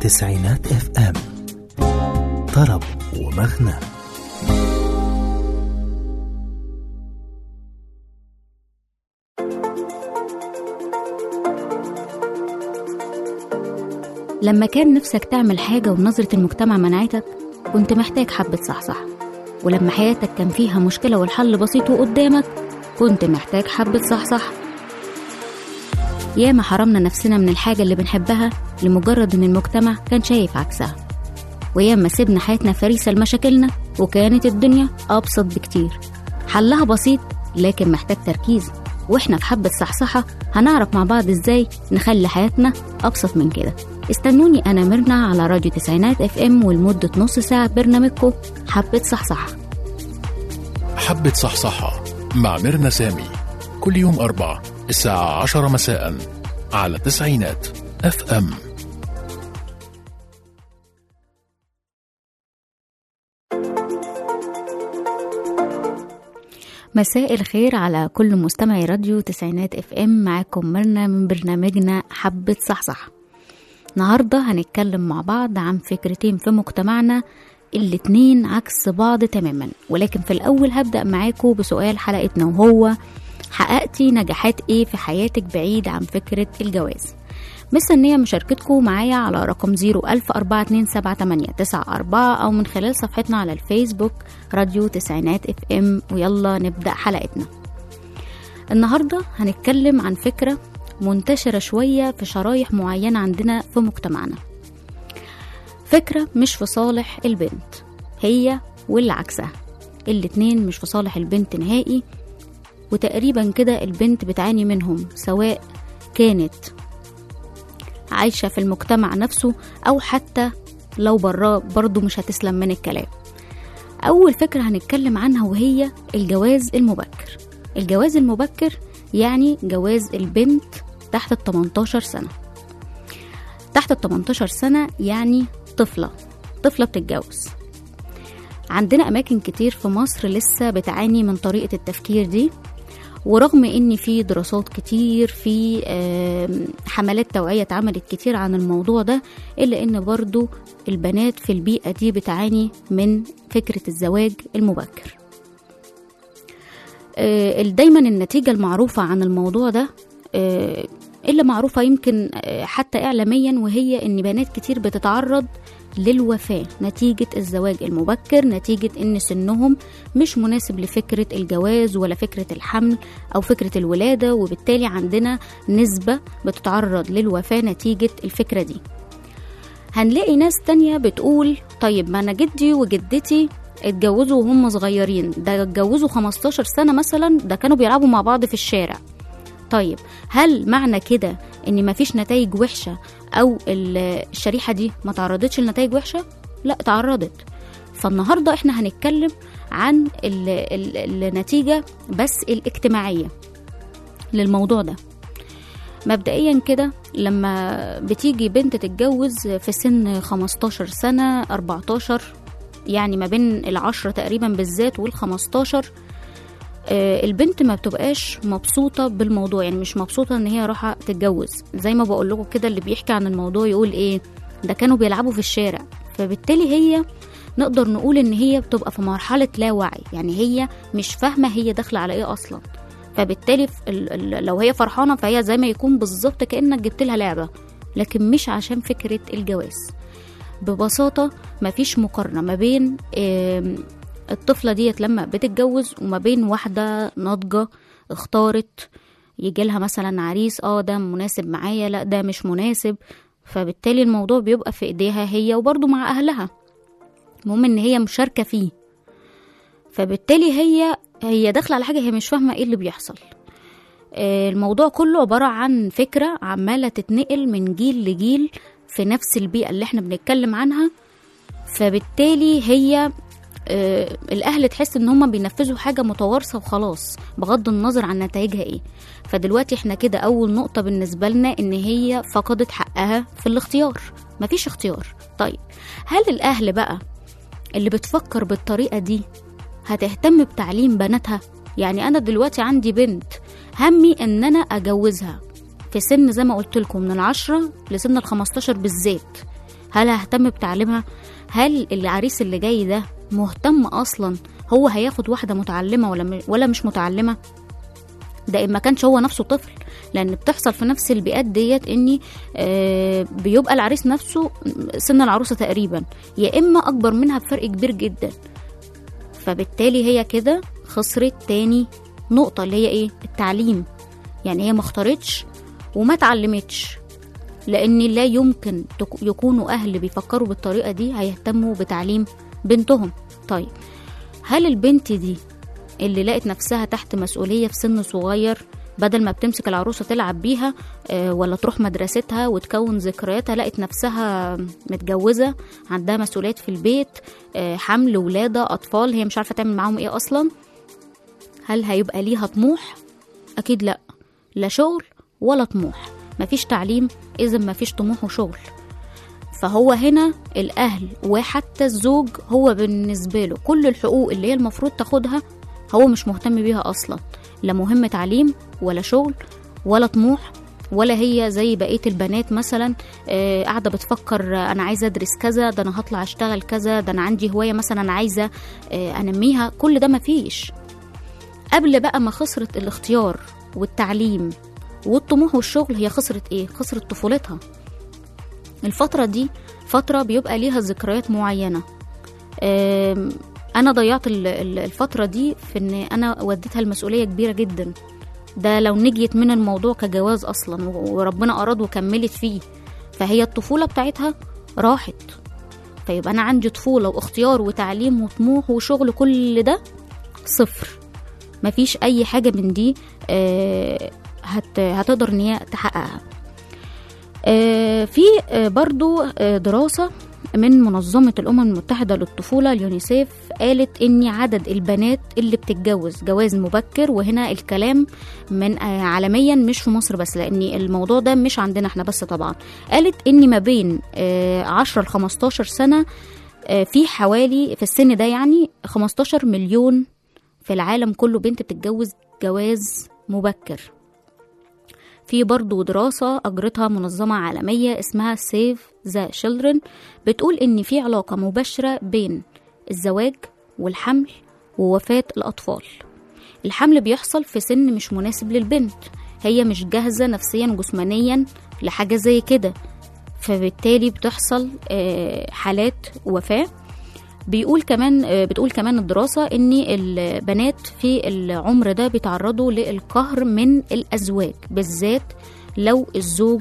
تسعينات اف ام طرب ومغنى لما كان نفسك تعمل حاجة ونظرة المجتمع منعتك كنت محتاج حبة صحصح ولما حياتك كان فيها مشكلة والحل بسيط وقدامك كنت محتاج حبة صحصح ياما حرمنا نفسنا من الحاجة اللي بنحبها لمجرد إن المجتمع كان شايف عكسها وياما سيبنا حياتنا فريسة لمشاكلنا وكانت الدنيا أبسط بكتير حلها بسيط لكن محتاج تركيز واحنا في حبة صحصحة هنعرف مع بعض ازاي نخلي حياتنا أبسط من كده استنوني أنا ميرنا على راديو تسعينات اف ام ولمدة نص ساعة برنامجكم حبة صحصحة حبة صحصحة مع ميرنا سامي كل يوم أربع الساعة عشرة مساء على تسعينات اف ام مساء الخير على كل مستمعي راديو تسعينات اف ام معاكم مرنا من برنامجنا حبة صحصح النهاردة هنتكلم مع بعض عن فكرتين في مجتمعنا الاتنين عكس بعض تماما ولكن في الأول هبدأ معاكم بسؤال حلقتنا وهو حققتي نجاحات ايه في حياتك بعيد عن فكرة الجواز مستنية مشاركتكم معايا على رقم 010427894 أو من خلال صفحتنا على الفيسبوك راديو تسعينات اف ام ويلا نبدأ حلقتنا النهاردة هنتكلم عن فكرة منتشرة شوية في شرايح معينة عندنا في مجتمعنا فكرة مش في صالح البنت هي واللي عكسها الاتنين مش في صالح البنت نهائي وتقريبا كده البنت بتعاني منهم سواء كانت عايشة في المجتمع نفسه أو حتى لو براه برضه مش هتسلم من الكلام أول فكرة هنتكلم عنها وهي الجواز المبكر الجواز المبكر يعني جواز البنت تحت ال 18 سنة تحت ال 18 سنة يعني طفلة طفلة بتتجوز عندنا أماكن كتير في مصر لسه بتعاني من طريقة التفكير دي ورغم ان في دراسات كتير في حملات توعية اتعملت كتير عن الموضوع ده الا ان برضو البنات في البيئة دي بتعاني من فكرة الزواج المبكر دايما النتيجة المعروفة عن الموضوع ده اللي معروفة يمكن حتى إعلاميا وهي إن بنات كتير بتتعرض للوفاة نتيجة الزواج المبكر نتيجة إن سنهم مش مناسب لفكرة الجواز ولا فكرة الحمل أو فكرة الولادة وبالتالي عندنا نسبة بتتعرض للوفاة نتيجة الفكرة دي هنلاقي ناس تانية بتقول طيب ما أنا جدي وجدتي اتجوزوا وهم صغيرين ده اتجوزوا 15 سنة مثلا ده كانوا بيلعبوا مع بعض في الشارع طيب هل معنى كده ان مفيش نتائج وحشه او الشريحه دي ما تعرضتش لنتائج وحشه لا تعرضت فالنهارده احنا هنتكلم عن ال ال النتيجه بس الاجتماعيه للموضوع ده مبدئيا كده لما بتيجي بنت تتجوز في سن 15 سنة 14 يعني ما بين العشرة تقريبا بالذات والخمستاشر البنت ما بتبقاش مبسوطه بالموضوع يعني مش مبسوطه ان هي رايحه تتجوز زي ما بقول لكم كده اللي بيحكي عن الموضوع يقول ايه ده كانوا بيلعبوا في الشارع فبالتالي هي نقدر نقول ان هي بتبقى في مرحله لا وعي يعني هي مش فاهمه هي داخله على ايه اصلا فبالتالي لو هي فرحانه فهي زي ما يكون بالظبط كانك جبت لها لعبه لكن مش عشان فكره الجواز ببساطه مفيش مقارنه ما بين الطفلة ديت لما بتتجوز وما بين واحدة ناضجة اختارت يجيلها مثلا عريس اه ده مناسب معايا لا ده مش مناسب فبالتالي الموضوع بيبقى في ايديها هي وبرضه مع اهلها المهم ان هي مشاركة فيه فبالتالي هي هي داخلة على حاجة هي مش فاهمة ايه اللي بيحصل الموضوع كله عبارة عن فكرة عمالة تتنقل من جيل لجيل في نفس البيئة اللي احنا بنتكلم عنها فبالتالي هي آه الاهل تحس ان هم بينفذوا حاجه متوارثه وخلاص بغض النظر عن نتائجها ايه فدلوقتي احنا كده اول نقطه بالنسبه لنا ان هي فقدت حقها في الاختيار مفيش اختيار طيب هل الاهل بقى اللي بتفكر بالطريقه دي هتهتم بتعليم بناتها يعني انا دلوقتي عندي بنت همي ان انا اجوزها في سن زي ما قلت لكم من العشرة لسن الخمستاشر بالذات هل ههتم بتعليمها هل العريس اللي جاي ده مهتم اصلا هو هياخد واحده متعلمه ولا م- ولا مش متعلمه ده إن ما كانش هو نفسه طفل لان بتحصل في نفس البيئات ديت اني آه بيبقى العريس نفسه سن العروسه تقريبا يا اما اكبر منها بفرق كبير جدا فبالتالي هي كده خسرت تاني نقطه اللي هي ايه التعليم يعني هي ما اختارتش وما اتعلمتش لان لا يمكن تك- يكونوا اهل بيفكروا بالطريقه دي هيهتموا بتعليم بنتهم طيب هل البنت دي اللي لقت نفسها تحت مسؤوليه في سن صغير بدل ما بتمسك العروسه تلعب بيها آه، ولا تروح مدرستها وتكون ذكرياتها لقت نفسها متجوزه عندها مسؤوليات في البيت آه، حمل ولاده اطفال هي مش عارفه تعمل معاهم ايه اصلا هل هيبقى ليها طموح اكيد لا لا شغل ولا طموح مفيش تعليم اذا مفيش طموح وشغل فهو هنا الاهل وحتى الزوج هو بالنسبه له كل الحقوق اللي هي المفروض تاخدها هو مش مهتم بيها اصلا لا مهم تعليم ولا شغل ولا طموح ولا هي زي بقيه البنات مثلا آه، قاعده بتفكر آه، انا عايزه ادرس كذا ده انا هطلع اشتغل كذا ده انا عندي هوايه مثلا عايزه آه، انميها كل ده مفيش قبل بقى ما خسرت الاختيار والتعليم والطموح والشغل هي خسرت ايه خسرت طفولتها الفترة دي فترة بيبقى ليها ذكريات معينة آم، أنا ضيعت ال- ال- الفترة دي في إن أنا وديتها المسؤولية كبيرة جدا ده لو نجيت من الموضوع كجواز أصلا و- وربنا أراد وكملت فيه فهي الطفولة بتاعتها راحت فيبقى أنا عندي طفولة واختيار وتعليم وطموح وشغل كل ده صفر مفيش أي حاجة من دي آه، هت هتقدر إن هي تحققها آه، في آه، برضو آه، دراسة من منظمة الأمم المتحدة للطفولة اليونيسيف قالت إن عدد البنات اللي بتتجوز جواز مبكر وهنا الكلام من آه، عالميا مش في مصر بس لأن الموضوع ده مش عندنا احنا بس طبعا قالت إن ما بين آه، 10 ل 15 سنة آه، في حوالي في السن ده يعني 15 مليون في العالم كله بنت بتتجوز جواز مبكر في برضو دراسة أجرتها منظمة عالمية اسمها Save the Children بتقول إن في علاقة مباشرة بين الزواج والحمل ووفاة الأطفال الحمل بيحصل في سن مش مناسب للبنت هي مش جاهزة نفسيا وجسمانيا لحاجة زي كده فبالتالي بتحصل آه، حالات وفاة بيقول كمان آه، بتقول كمان الدراسة إن البنات في العمر ده بيتعرضوا للقهر من الأزواج بالذات لو الزوج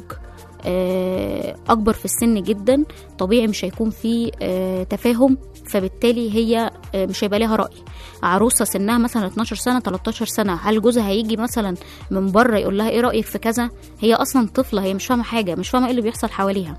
آه، أكبر في السن جدا طبيعي مش هيكون في آه، تفاهم فبالتالي هي آه، مش هيبقى ليها رأي عروسة سنها مثلا 12 سنة 13 سنة هل جوزها هيجي مثلا من بره يقول لها ايه رأيك في كذا هي أصلا طفلة هي مش فاهمة حاجة مش فاهمة ايه اللي بيحصل حواليها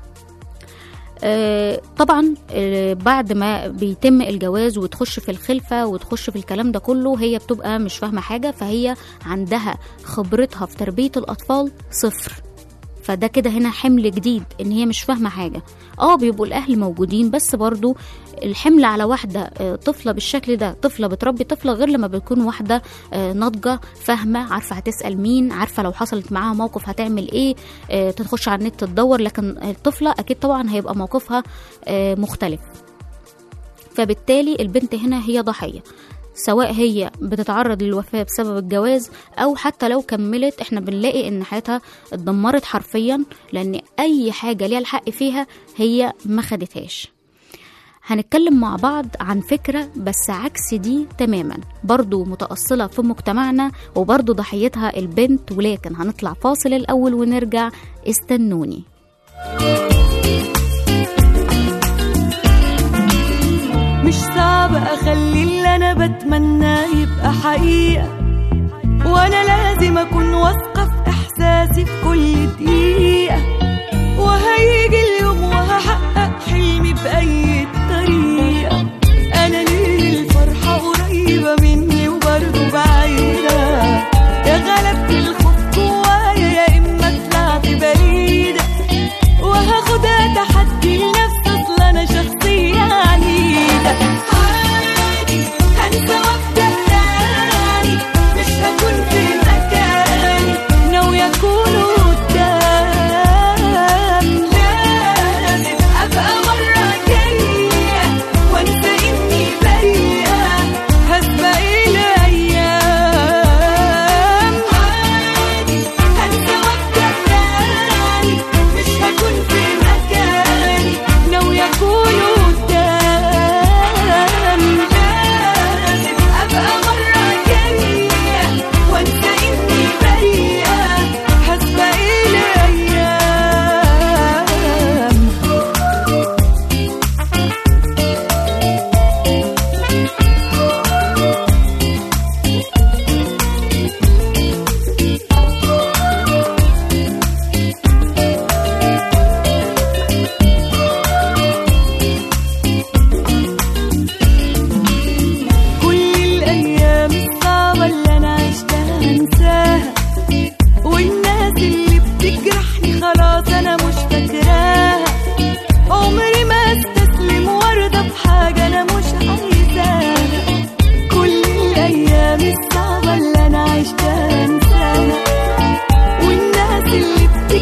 آه، طبعا آه، بعد ما بيتم الجواز وتخش في الخلفة وتخش في الكلام ده كله هي بتبقى مش فاهمة حاجة فهي عندها خبرتها في تربية الأطفال صفر فده كده هنا حمل جديد ان هي مش فاهمه حاجه اه بيبقوا الاهل موجودين بس برضو الحمل على واحده آه، طفله بالشكل ده طفله بتربي طفله غير لما بتكون واحده آه، ناضجه فاهمه عارفه هتسال مين عارفه لو حصلت معاها موقف هتعمل ايه آه، تخش على النت تدور لكن الطفله اكيد طبعا هيبقى موقفها آه، مختلف فبالتالي البنت هنا هي ضحيه سواء هي بتتعرض للوفاة بسبب الجواز أو حتى لو كملت احنا بنلاقي ان حياتها اتدمرت حرفيا لأن أي حاجة ليها الحق فيها هي ما خدتهاش هنتكلم مع بعض عن فكرة بس عكس دي تماما برضو متأصلة في مجتمعنا وبرضو ضحيتها البنت ولكن هنطلع فاصل الأول ونرجع استنوني مش صعب اخلي اللي انا بتمناه يبقى حقيقة وانا لازم اكون واثقة في احساسي في كل دقيقة وهيجي اليوم وهحقق حلمي بأي طريقة انا ليه الفرحة قريبة مني وبرضه بعيدة يا غلبت الخوف جوايا يا اما طلعت بعيدة وهاخدها تحدي لنفسي اصل انا شخصية عنيدة عادي هنسى وابدا تاني مش هكون في مكاني ناوية اكون قدامي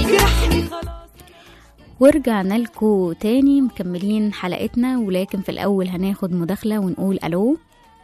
جرحني خلاص ورجعنا لكم تاني مكملين حلقتنا ولكن في الأول هناخد مداخلة ونقول ألو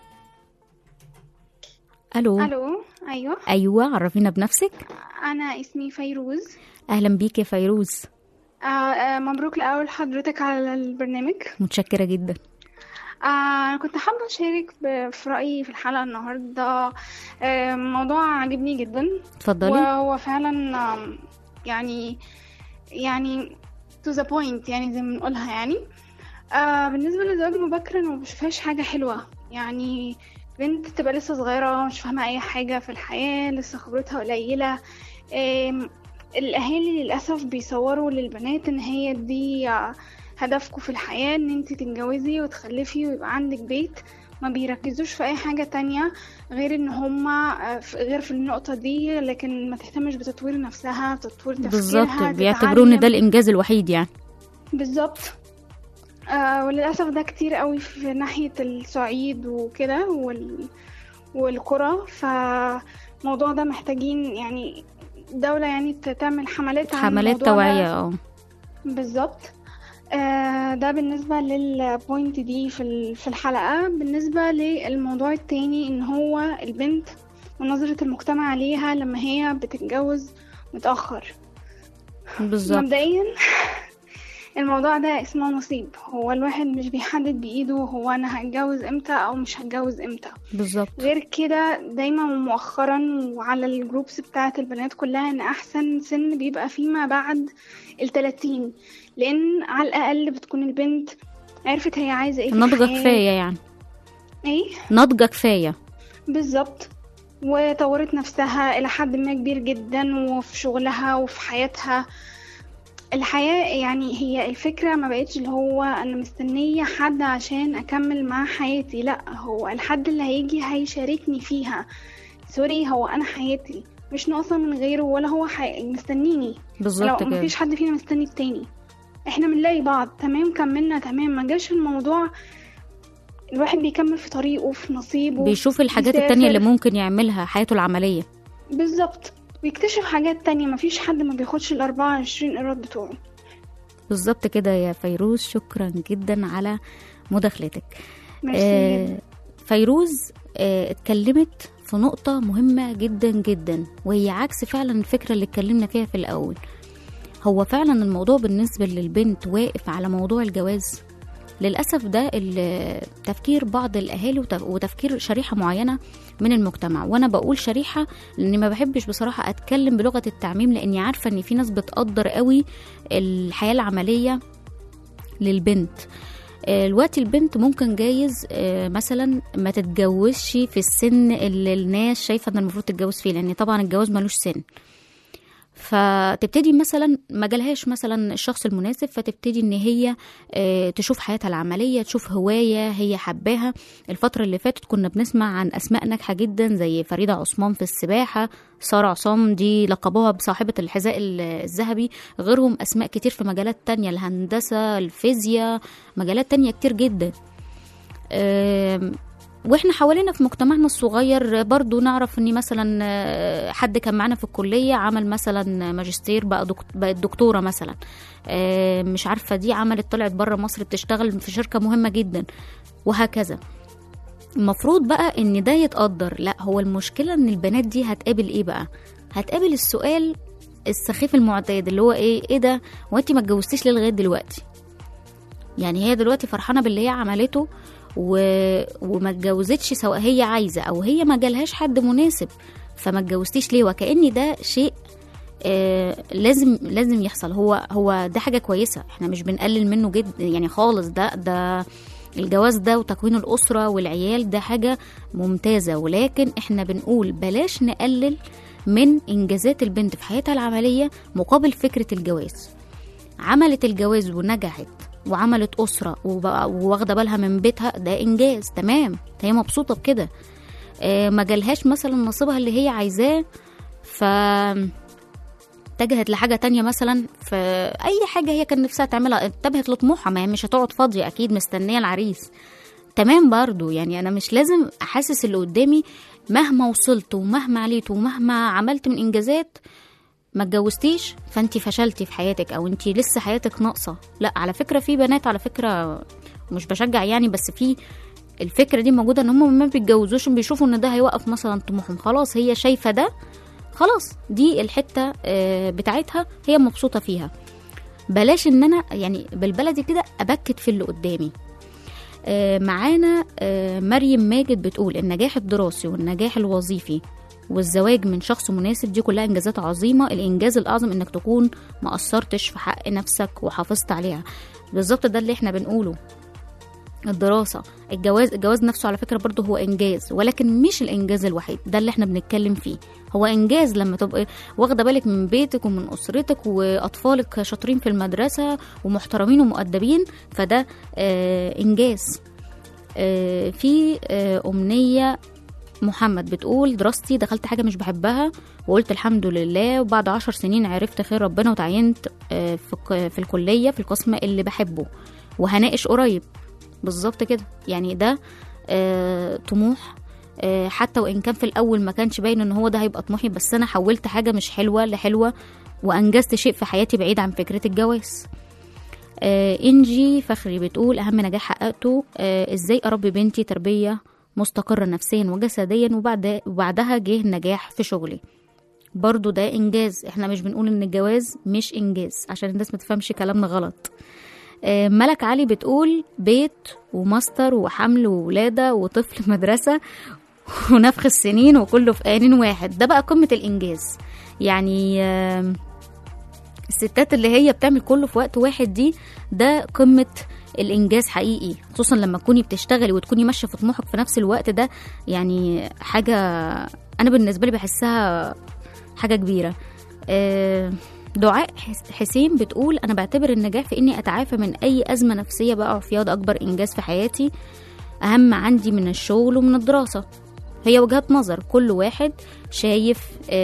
ألو الو ايوه أيوة عرفينا بنفسك انا اسمي فيروز أهلا بيك يا فيروز آه آه مبروك الاول حضرتك على البرنامج متشكرة جدا آه انا كنت حابه اشارك ب- في رايي في الحلقه النهارده آه موضوع عجبني جدا اتفضلي وهو فعلا آم، يعني يعني to the point يعني زي ما بنقولها يعني آه بالنسبة للزواج المبكر أنا ما بشوفهاش حاجة حلوة يعني بنت تبقى لسه صغيرة مش فاهمة أي حاجة في الحياة لسه خبرتها قليلة آم، الأهالي للأسف بيصوروا للبنات إن هي دي آه، هدفكوا في الحياة إن انت تتجوزي وتخلفي ويبقى عندك بيت ما بيركزوش في أي حاجة تانية غير ان هما آه، في- غير في النقطة دي لكن ما تهتمش بتطوير نفسها تطوير تفكيرها بالظبط بيعتبروه ان ده تتعلم. الإنجاز الوحيد يعني بالظبط آه وللأسف ده كتير قوي في ناحية الصعيد وكده وال... والقرى فالموضوع ده محتاجين يعني دولة يعني ت- تعمل حملات عن حملات الموضوع ده. توعية اه بالظبط آه ده بالنسبة للبوينت دي في ال- في الحلقة بالنسبة للموضوع التاني ان هو البنت ونظرة المجتمع عليها لما هي بتتجوز متأخر بالظبط مبدئيا الموضوع ده اسمه نصيب هو الواحد مش بيحدد بإيده هو أنا هتجوز امتى أو مش هتجوز امتى بالظبط غير كده دايما ومؤخرا وعلى الجروبس بتاعة البنات كلها ان احسن سن بيبقى فيما بعد التلاتين لان على الاقل بتكون البنت عرفت هي عايزة ايه في ناضجة الحياة. كفاية يعني ايه ناضجة كفاية بالظبط وطورت نفسها إلى حد ما كبير جدا وفي شغلها وفي حياتها الحياة يعني هي الفكرة ما بقتش اللي هو أنا مستنية حد عشان أكمل معاه حياتي لأ هو الحد اللي هيجي هيشاركني فيها سوري هو أنا حياتي مش ناقصة من غيره ولا هو حي... مستنيني لو بالظبط كده مفيش حد فينا مستني التاني احنا بنلاقي بعض تمام كملنا تمام ما جاش الموضوع الواحد بيكمل في طريقه في نصيبه بيشوف الحاجات بيسافر. التانية اللي ممكن يعملها حياته العملية بالظبط ويكتشف حاجات تانية مفيش حد ما بياخدش الأربعة وعشرين إيراد بتوعه بالظبط كده يا فيروز شكرا جدا على مداخلتك ميرسي آه، جدا فيروز آه، اتكلمت في نقطة مهمة جدا جدا وهي عكس فعلا الفكرة اللي اتكلمنا فيها في الأول هو فعلا الموضوع بالنسبة للبنت واقف على موضوع الجواز للأسف ده ال- تفكير بعض الأهالي وتف- وتفكير شريحة معينة من المجتمع وأنا بقول شريحة لأني ما بحبش بصراحة أتكلم بلغة التعميم لأني عارفة إن في ناس بتقدر قوي الحياة العملية للبنت آه، الوقت البنت ممكن جايز آه، مثلا ما تتجوزش في السن اللي الناس شايفه ان المفروض تتجوز فيه لان طبعا الجواز ملوش سن فتبتدي مثلا ما جالهاش مثلا الشخص المناسب فتبتدي ان هي آه، تشوف حياتها العمليه تشوف هوايه هي حباها الفتره اللي فاتت كنا بنسمع عن اسماء ناجحه جدا زي فريده عثمان في السباحه ساره عصام دي لقبوها بصاحبه الحذاء ال- الذهبي غيرهم اسماء كتير في مجالات تانية الهندسه الفيزياء مجالات تانية كتير جدا آم، واحنا حوالينا في مجتمعنا الصغير برضو نعرف ان مثلا آه، حد كان معانا في الكليه عمل مثلا ماجستير بقى دكت... بقت دكتوره مثلا آه، مش عارفه دي عملت طلعت بره مصر بتشتغل في شركه مهمه جدا وهكذا المفروض بقى ان ده يتقدر لا هو المشكله ان البنات دي هتقابل ايه بقى هتقابل السؤال السخيف المعتاد اللي هو ايه ايه ده وانت ما اتجوزتيش ليه لغايه دلوقتي يعني هي دلوقتي فرحانه باللي هي عملته و... وما اتجوزتش سواء هي عايزه او هي ما جالهاش حد مناسب فما اتجوزتيش ليه وكأن ده شيء آه لازم لازم يحصل هو هو ده حاجه كويسه احنا مش بنقلل منه جدا يعني خالص ده ده الجواز ده وتكوين الأسرة والعيال ده حاجة ممتازة ولكن احنا بنقول بلاش نقلل من إنجازات البنت في حياتها العملية مقابل فكرة الجواز عملت الجواز ونجحت وعملت أسرة وبقى- وواخدة بالها من بيتها ده إنجاز تمام هي مبسوطة بكده آه، ما جالهاش مثلا نصيبها اللي هي عايزاه ف اتجهت لحاجة تانية مثلا في أي حاجة هي كان نفسها تعملها انتبهت لطموحها ما هي مش هتقعد فاضية أكيد مستنية العريس تمام برضو يعني أنا مش لازم أحسس اللي قدامي مهما وصلت ومهما عليت ومهما عملت من إنجازات ما اتجوزتيش فانت فشلتي في حياتك او انت لسه حياتك ناقصه لا على فكره في بنات على فكره مش بشجع يعني بس في الفكره دي موجوده ان هم ما بيتجوزوش بيشوفوا ان ده هيوقف مثلا طموحهم خلاص هي شايفه ده خلاص دي الحته آه، بتاعتها هي مبسوطه فيها بلاش ان انا يعني بالبلدي كده ابكت في اللي قدامي آه، معانا آه، مريم ماجد بتقول النجاح الدراسي والنجاح الوظيفي والزواج من شخص مناسب دي كلها انجازات عظيمه الانجاز الاعظم انك تكون ما قصرتش في حق نفسك وحافظت عليها بالظبط ده اللي احنا بنقوله الدراسة الجواز الجواز نفسه على فكرة برضه هو إنجاز ولكن مش الإنجاز الوحيد ده اللي احنا بنتكلم فيه هو إنجاز لما تبقى واخدة بالك من بيتك ومن أسرتك وأطفالك شاطرين في المدرسة ومحترمين ومؤدبين فده آه إنجاز آه في آه أمنية محمد بتقول دراستي دخلت حاجة مش بحبها وقلت الحمد لله وبعد عشر سنين عرفت خير ربنا وتعينت آه، في الك- في الكلية في القسم اللي بحبه وهناقش قريب بالظبط كده يعني ده آه، طموح آه، حتى وان كان في الاول ما كانش باين ان هو ده هيبقى طموحي بس انا حولت حاجه مش حلوه لحلوه وانجزت شيء في حياتي بعيد عن فكره الجواز آه، انجي فخري بتقول اهم نجاح حققته آه، ازاي اربي بنتي تربيه مستقره نفسيا وجسديا وبعد وبعدها جه النجاح في شغلي برضو ده انجاز احنا مش بنقول ان الجواز مش انجاز عشان الناس ما تفهمش كلامنا غلط آه، ملك علي بتقول بيت وماستر وحمل وولادة وطفل مدرسة ونفخ السنين وكله في آن واحد ده بقى قمة الإنجاز يعني آم، الستات اللي هي بتعمل كله في وقت واحد دي ده قمة الإنجاز حقيقي خصوصا لما تكوني بتشتغلي وتكوني ماشية في طموحك في نفس الوقت ده يعني حاجة أنا بالنسبة لي بحسها حاجة كبيرة آه، دعاء حس- حسين بتقول أنا بعتبر النجاح في إني أتعافى من أي أزمة نفسية بقى فيها ده أكبر إنجاز في حياتي أهم عندي من الشغل ومن الدراسة هي وجهات نظر كل واحد شايف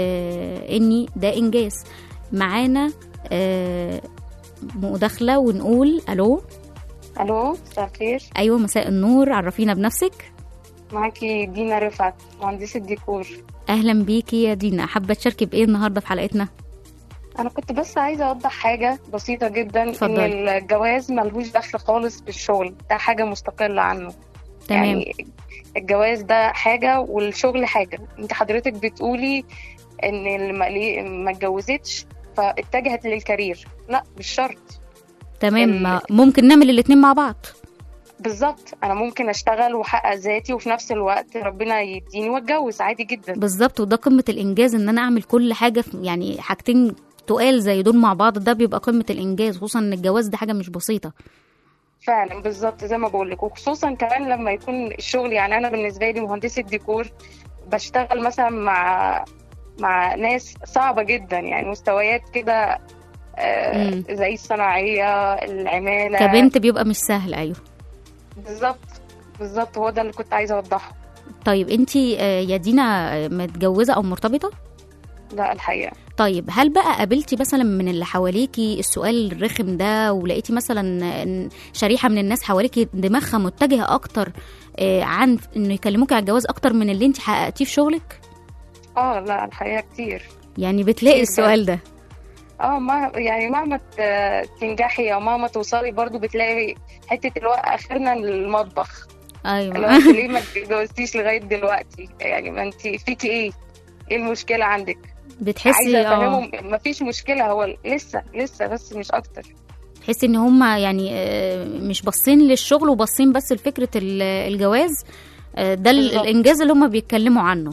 آه إني ده إنجاز معانا آه مداخلة ونقول ألو الو مساء الخير أيوة مساء النور عرفينا بنفسك معاكي دينا رفعت مهندسة ديكور أهلا بيكي يا دينا حابة تشاركي بإيه النهاردة في حلقتنا انا كنت بس عايزة اوضح حاجة بسيطة جدا اتفضلي. ان الجواز ملهوش دخل خالص بالشغل ده حاجة مستقلة عنه تمام يعني الجواز ده حاجة والشغل حاجة انت حضرتك بتقولي ان اللي ما- ليه- ما اتجوزتش فاتجهت للكارير لا مش شرط تمام ال- ما- ممكن نعمل الاتنين مع بعض بالظبط انا ممكن اشتغل واحقق ذاتي وفي نفس الوقت ربنا يديني واتجوز عادي جدا بالظبط وده قمة الإنجاز إن أنا أعمل كل حاجة في يعني حاجتين تقال زي دول مع بعض ده بيبقى قمة الإنجاز خصوصا إن الجواز ده حاجة مش بسيطة فعلا بالظبط زي ما بقول لك وخصوصا كمان لما يكون الشغل يعني انا بالنسبه لي مهندسه ديكور بشتغل مثلا مع مع ناس صعبه جدا يعني مستويات كده آه، مم. زي الصناعيه العماله كبنت بيبقى مش سهل أيوه بالظبط بالظبط هو ده اللي كنت عايزه اوضحه طيب انتي آه، يا دينا آه، متجوزة أو مرتبطة؟ لا الحقيقه طيب هل بقى قابلتي مثلا من اللي حواليكي السؤال الرخم ده ولقيتي مثلا إن شريحة من الناس حواليكي دماغها متجهة أكتر آه، عن إنه يكلموكي على الجواز أكتر من اللي انتي حققتيه في شغلك؟ اه لا الحقيقه كتير يعني بتلاقي كتير السؤال ده اه ما يعني مهما ت- تنجحي او مهما توصلي برضو بتلاقي حته اللي هو اخرنا المطبخ اللي هو أيوه انت ليه ما اتجوزتيش لغايه دلوقتي يعني ما انت فيكي ايه ايه المشكله عندك بتحسي عايزه اه افهمهم ما فيش مشكله هو لسه لسه بس مش اكتر تحسي ان هم يعني آه، مش باصين للشغل وباصين بس لفكره ال- الجواز آه، ده ال- بالظبط. الانجاز اللي هم بيتكلموا عنه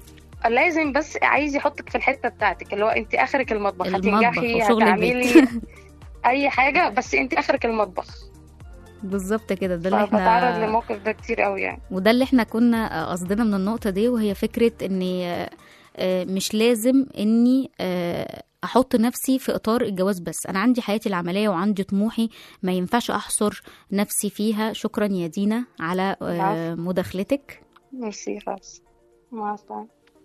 لازم بس عايز يحطك في الحته بتاعتك اللي هو انت اخرك المطبخ, المطبخ هتنجحي وشغل هتعملي البيت اي حاجه بس انت اخرك المطبخ بالظبط كده ده اللي فبتعرض احنا للموقف ده كتير قوي يعني وده اللي احنا كنا آه، قصدنا من النقطه دي وهي فكره اني آه، آه، مش لازم اني آه، احط نفسي في اطار الجواز بس انا عندي حياتي العمليه وعندي طموحي ما ينفعش احصر نفسي فيها شكرا يا دينا على آه، العفو. مداخلتك ميرسي خلاص مع السلامه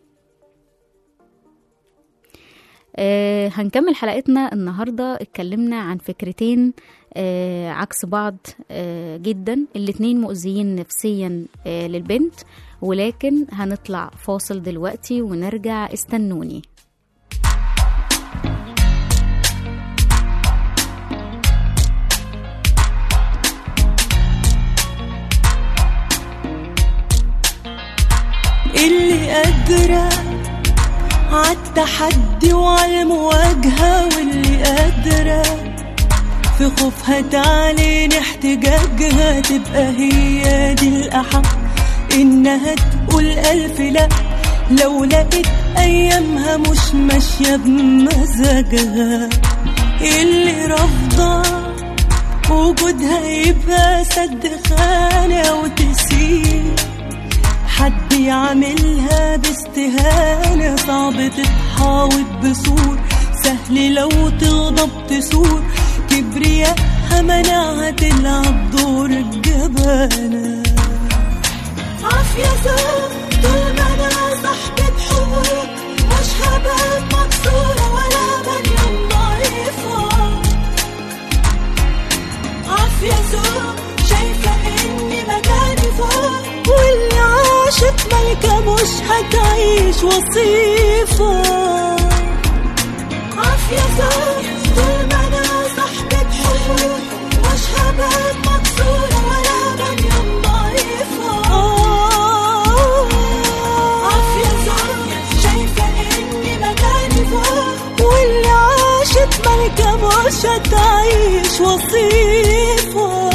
آه هنكمل حلقتنا النهاردة اتكلمنا عن فكرتين آه عكس بعض آه جدا الاتنين مؤذيين نفسيا آه للبنت ولكن هنطلع فاصل دلوقتي ونرجع استنوني قادرة عالتحدي وعالمواجهة واللي قادرة في خوفها تعلن احتجاجها تبقى هي دي الأحق إنها تقول ألف لأ لو لقيت أيامها مش ماشية بمزاجها اللي رافضة وجودها يبقى سد خانة وتسيب حد يعملها باستهانة صعب تتحاوط بسور سهل لو تغضب تسور كبرياءها منعها تلعب دور الجبانة عافية زوج طول ما أنا صاحبة حقوق مش هبقى مكسورة ولا بنية ضعيفة عافية زوج شايفة إني مكاني فوق واللي عاشت ملكة مش هتعيش وصيفة عافية زوج طول ما أنا صاحبة حقوق مش هبقى مكسورة ولا بنية ضعيفة عافية زوج شايفة إني مكاني فوق واللي عاشت ملكة مش هتعيش وصيفة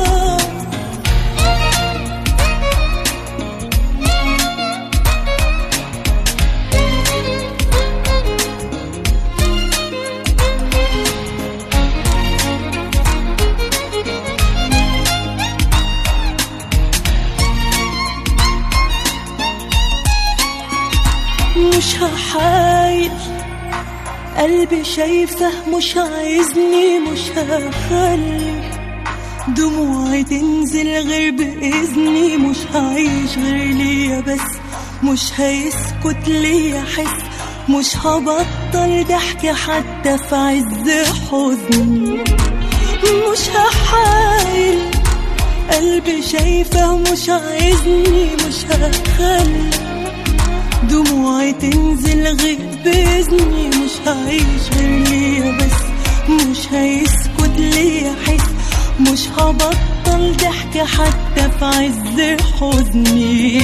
مش هحايل قلبي شايفه مش عايزني مش هخلي دموعي تنزل غير بإذني مش هعيش غير ليا بس مش هيسكت ليا حس مش هبطل ضحك حتى في عز حزني مش هحايل قلبي شايفه مش عايزني مش هخلي دموعي تنزل غير بإذني مش هعيش غير ليا بس مش هيسكت ليا حس مش هبطل ضحك حتى في عز حزني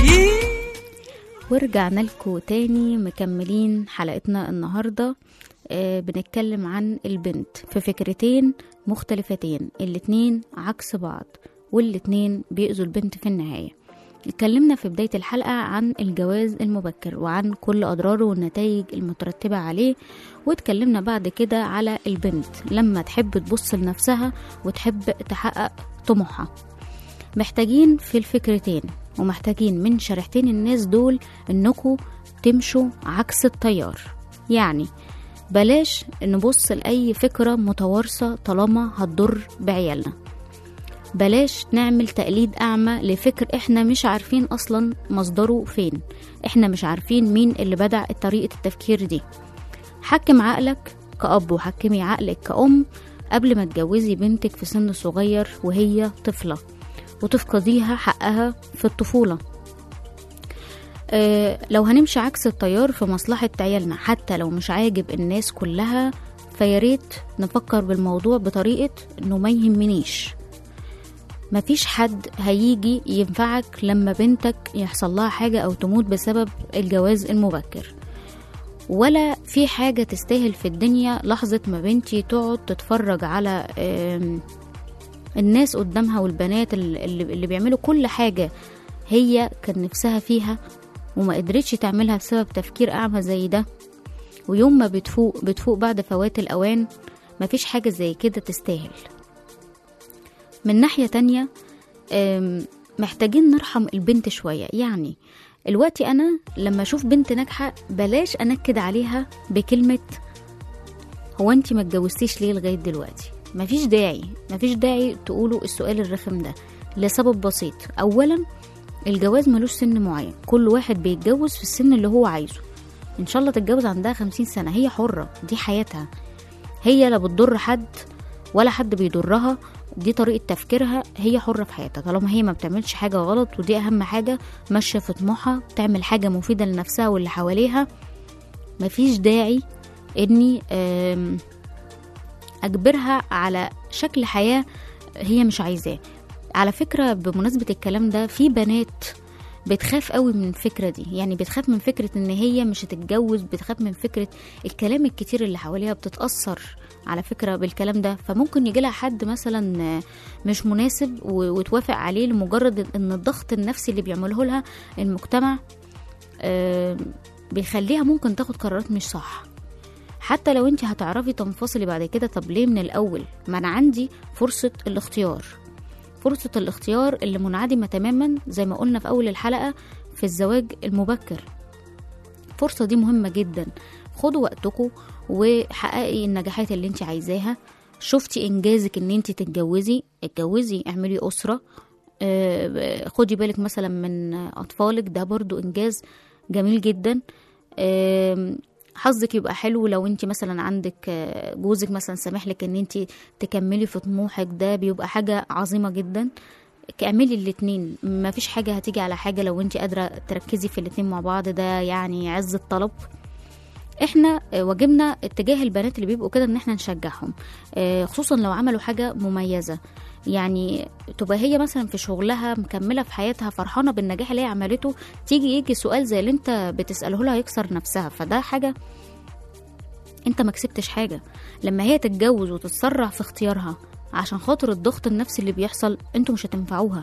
ورجعنا لكم تاني مكملين حلقتنا النهاردة آه بنتكلم عن البنت في فكرتين مختلفتين الاتنين عكس بعض والاتنين بيأذوا البنت في النهاية اتكلمنا في بداية الحلقة عن الجواز المبكر وعن كل أضراره والنتائج المترتبة عليه واتكلمنا بعد كده على البنت لما تحب تبص لنفسها وتحب تحقق طموحها محتاجين في الفكرتين ومحتاجين من شريحتين الناس دول انكم تمشوا عكس التيار يعني بلاش نبص لأي فكرة متوارثة طالما هتضر بعيالنا بلاش نعمل تقليد أعمى لفكر إحنا مش عارفين أصلا مصدره فين إحنا مش عارفين مين اللي بدع طريقة التفكير دي حكم عقلك كأب وحكمي عقلك كأم قبل ما تجوزي بنتك في سن صغير وهي طفلة وتفقديها حقها في الطفولة أه لو هنمشي عكس التيار في مصلحة عيالنا حتى لو مش عاجب الناس كلها فياريت نفكر بالموضوع بطريقة انه ما يهمنيش مفيش حد هيجي ينفعك لما بنتك يحصل لها حاجة أو تموت بسبب الجواز المبكر ولا في حاجة تستاهل في الدنيا لحظة ما بنتي تقعد تتفرج على آم، الناس قدامها والبنات اللي, اللي بيعملوا كل حاجة هي كان نفسها فيها وما قدرتش تعملها بسبب تفكير أعمى زي ده ويوم ما بتفوق بتفوق بعد فوات الأوان مفيش حاجة زي كده تستاهل من ناحية تانية أم، محتاجين نرحم البنت شوية يعني الوقت أنا لما أشوف بنت ناجحة بلاش أنكد عليها بكلمة هو أنت ما اتجوزتيش ليه لغاية دلوقتي مفيش داعي مفيش داعي تقولوا السؤال الرخم ده لسبب بسيط أولا الجواز ملوش سن معين كل واحد بيتجوز في السن اللي هو عايزه ان شاء الله تتجوز عندها خمسين سنة هي حرة دي حياتها هي لا بتضر حد ولا حد بيضرها دي طريقة تفكيرها هي حرة في حياتها طالما هي ما بتعملش حاجة غلط ودي أهم حاجة ماشية في طموحها تعمل حاجة مفيدة لنفسها واللي حواليها مفيش داعي إني آم، أجبرها على شكل حياة هي مش عايزاه على فكرة بمناسبة الكلام ده في بنات بتخاف قوي من الفكرة دي يعني بتخاف من فكرة ان هي مش هتتجوز بتخاف من فكرة الكلام الكتير اللي حواليها بتتأثر على فكرة بالكلام ده فممكن يجي لها حد مثلا آه، مش مناسب و- وتوافق عليه لمجرد ان الضغط النفسي اللي بيعمله لها المجتمع آه، بيخليها ممكن تاخد قرارات مش صح حتى لو انت هتعرفي تنفصلي بعد كده طب ليه من الاول ما انا عندي فرصة الاختيار فرصة الاختيار اللي منعدمة تماما زي ما قلنا في اول الحلقة في الزواج المبكر الفرصة دي مهمة جدا خدوا وقتكم وحققي النجاحات اللي انت عايزاها شفتي انجازك ان انت تتجوزي اتجوزي اعملي اسرة آه، خدي بالك مثلا من اطفالك ده برضو انجاز جميل جدا آم، حظك يبقى حلو لو انت مثلا عندك آه، جوزك مثلا سامح لك ان انت تكملي في طموحك ده بيبقى حاجة عظيمة جدا اعملي الاتنين ما فيش حاجة هتيجي على حاجة لو انت قادرة تركزي في الاتنين مع بعض ده يعني عز الطلب احنا آه، واجبنا اتجاه البنات اللي بيبقوا كده ان احنا نشجعهم آه، خصوصا لو عملوا حاجة مميزة يعني تبقى هي مثلا في شغلها مكملة في حياتها فرحانة بالنجاح اللي هي عملته تيجي يجي سؤال زي اللي انت بتسأله لها يكسر نفسها فده حاجة انت ما كسبتش حاجة لما هي تتجوز وتتسرع في اختيارها عشان خاطر الضغط النفسي اللي بيحصل انتوا مش هتنفعوها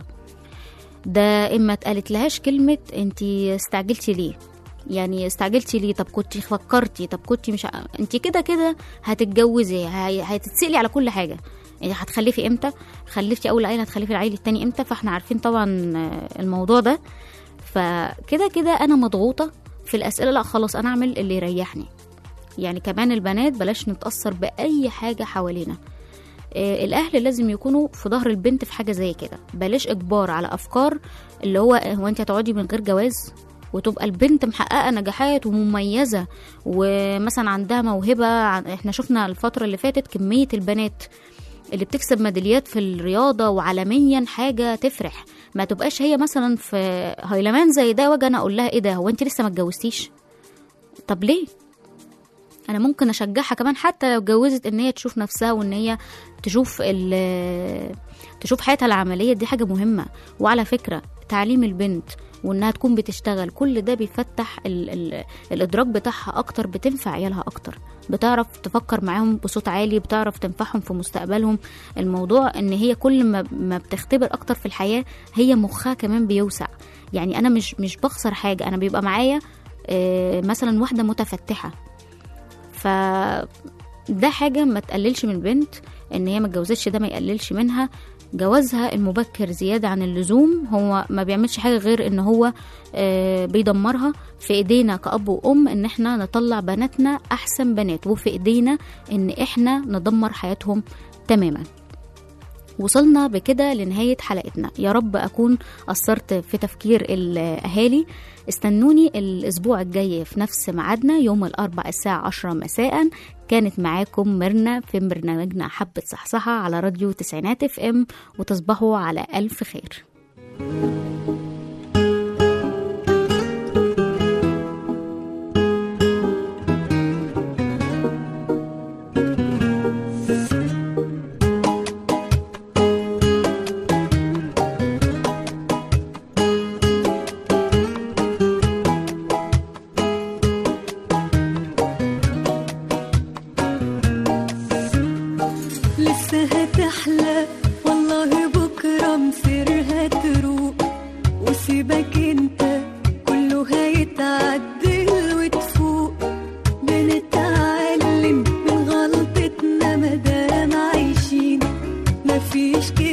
ده اما اتقالت لهاش كلمة انت استعجلتي ليه يعني استعجلتي ليه طب كنت فكرتي طب كنت مش ع- انت كده كده هتتجوزي هي- هتتسألي على كل حاجة يعني هتخلفي امتى خلفتي اول عيل هتخلفي العيل التاني امتى فاحنا عارفين طبعا آه، الموضوع ده فكده كده انا مضغوطة في الاسئلة لا خلاص انا اعمل اللي يريحني يعني كمان البنات بلاش نتأثر بأي حاجة حوالينا آه، الأهل لازم يكونوا في ظهر البنت في حاجة زي كده بلاش إجبار على أفكار اللي هو هو أنت هتقعدي من غير جواز وتبقى البنت محققة نجاحات ومميزة ومثلا عندها موهبة عن- احنا شفنا الفترة اللي فاتت كمية البنات اللي بتكسب ميداليات في الرياضة وعالميا حاجة تفرح ما تبقاش هي مثلا في هيلمان زي ده واجي انا اقول لها ايه ده هو انت لسه ما اتجوزتيش طب ليه انا ممكن اشجعها كمان حتى لو اتجوزت ان هي تشوف نفسها وان هي تشوف ال تشوف حياتها العمليه دي حاجه مهمه وعلى فكره تعليم البنت وانها تكون بتشتغل كل ده بيفتح ال ال الادراك بتاعها اكتر بتنفع عيالها اكتر بتعرف تفكر معاهم بصوت عالي بتعرف تنفعهم في مستقبلهم الموضوع ان هي كل ما ما بتختبر اكتر في الحياه هي مخها كمان بيوسع يعني انا مش مش بخسر حاجه انا بيبقى معايا آه، مثلا واحده متفتحه ف ده حاجة ما تقللش من البنت ان هي ما اتجوزتش ده ما يقللش منها جوازها المبكر زيادة عن اللزوم هو ما بيعملش حاجة غير ان هو آه، بيدمرها في ايدينا كأب وأم ان احنا نطلع بناتنا احسن بنات وفي ايدينا ان احنا ندمر حياتهم تماما وصلنا بكده لنهاية حلقتنا يا رب أكون أثرت في تفكير الأهالي استنوني الأسبوع الجاي في نفس ميعادنا يوم الأربع الساعة عشرة مساء كانت معاكم ميرنا في برنامجنا حبة صحصحة على راديو تسعينات اف ام وتصبحوا على ألف خير لسه هتحلى والله بكرة مصيرها تروق وسيبك انت كله هيتعدل وتفوق بنتعلم من غلطتنا مادام عايشين مفيش كده